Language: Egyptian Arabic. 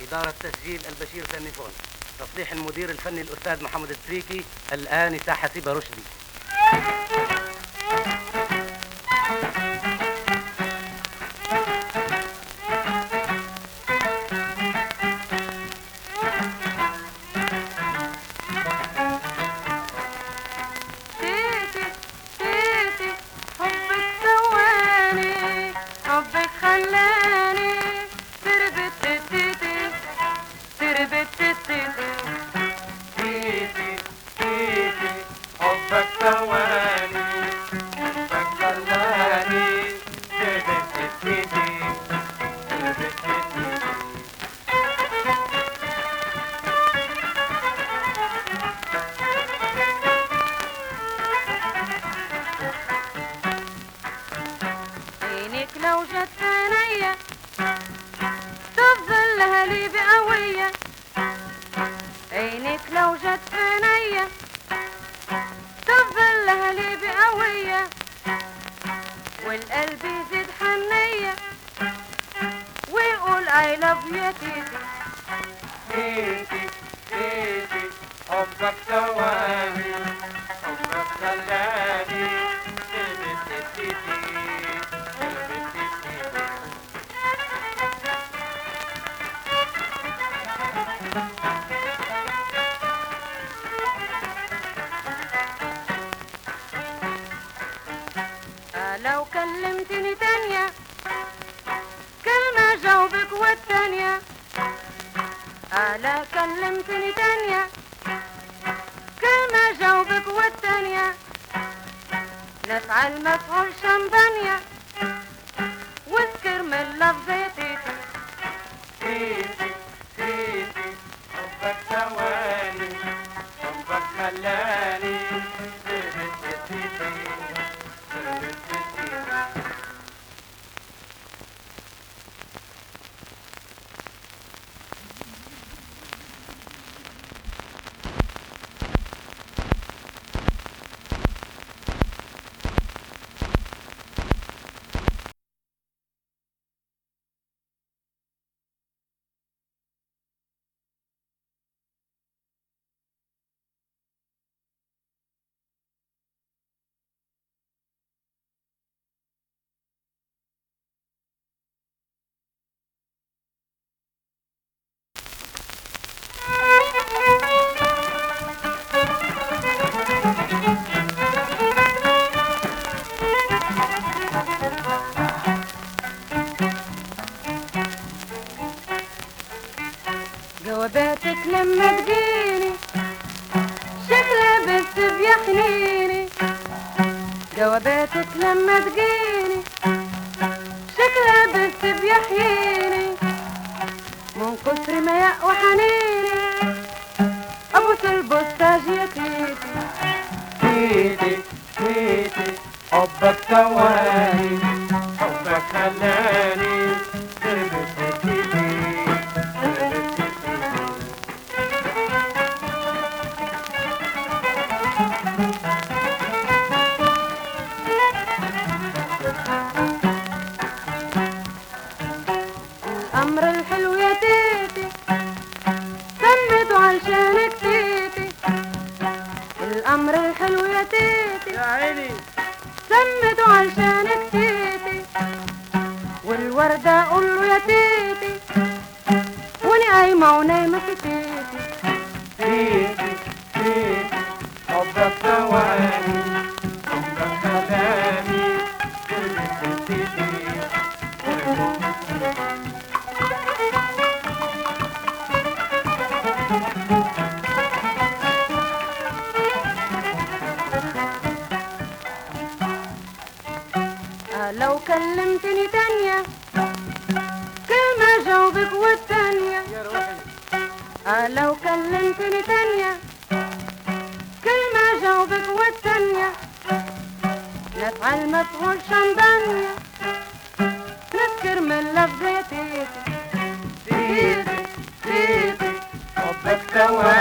إدارة تسجيل البشير فنيفون تصليح المدير الفني الأستاذ محمد السريكي الآنسة حسيبة رشدي تيتي تيتي حبك سواني حبك خلاني تربت تيتي تربت تيتي تيتي تيتي حبك ثواني حبك خلاني تهبت تيتي تهبت تيتي عينك لو جت ثانية تفضل لها لي بقوية عينك لو جت ثانية تفضل لها لي بقوية والقلب يزيد حنية ويقول I love you يا تيتي تيتي تيتي حبك ثواني حبك خلاني تهبت تيتي تهبت تيتي آه لو كلمتني تانية كلمة جاوبك والتانية آه لا كلمتني تانية كلمة جاوبك والتانية نفعل مفعول شمبانيا واذكر من لفظ يا تيتي تيتي تيتي حبك ثواني حبك خلاني تهبت تيتي تهبت تيتي جواباتك لما تجيني شكلها بس بيحنيني جواباتك لما تجيني شكلها بس بيحييني من كتر ما يقوى حنيني ابوس البوستاج يا تيتي تيتي تيتي حبك ثواني حبك خلاني تهبت تيتي تهبت تيتي الامر الحلو يا تيتي سميته علشانك تيتي الامر الحلو يا تيتي يا عيني سمته علشانك تيتي والوردة أقول له يا تيتي وأنا قايمة ونايمة في تيتي تيتي تيتي حبك ثواني حبك خلاني تهبت تيتي تهبت تيتي آه لو كلمتني تانية كلمة جاوبك والتانية يا روحي آه لو كلمتني تانية كلمة جاوبك والتانية نفعل مفعول شمبانيا نذكر من لفظ يا تيتي تيتي تيتي حبك ثواني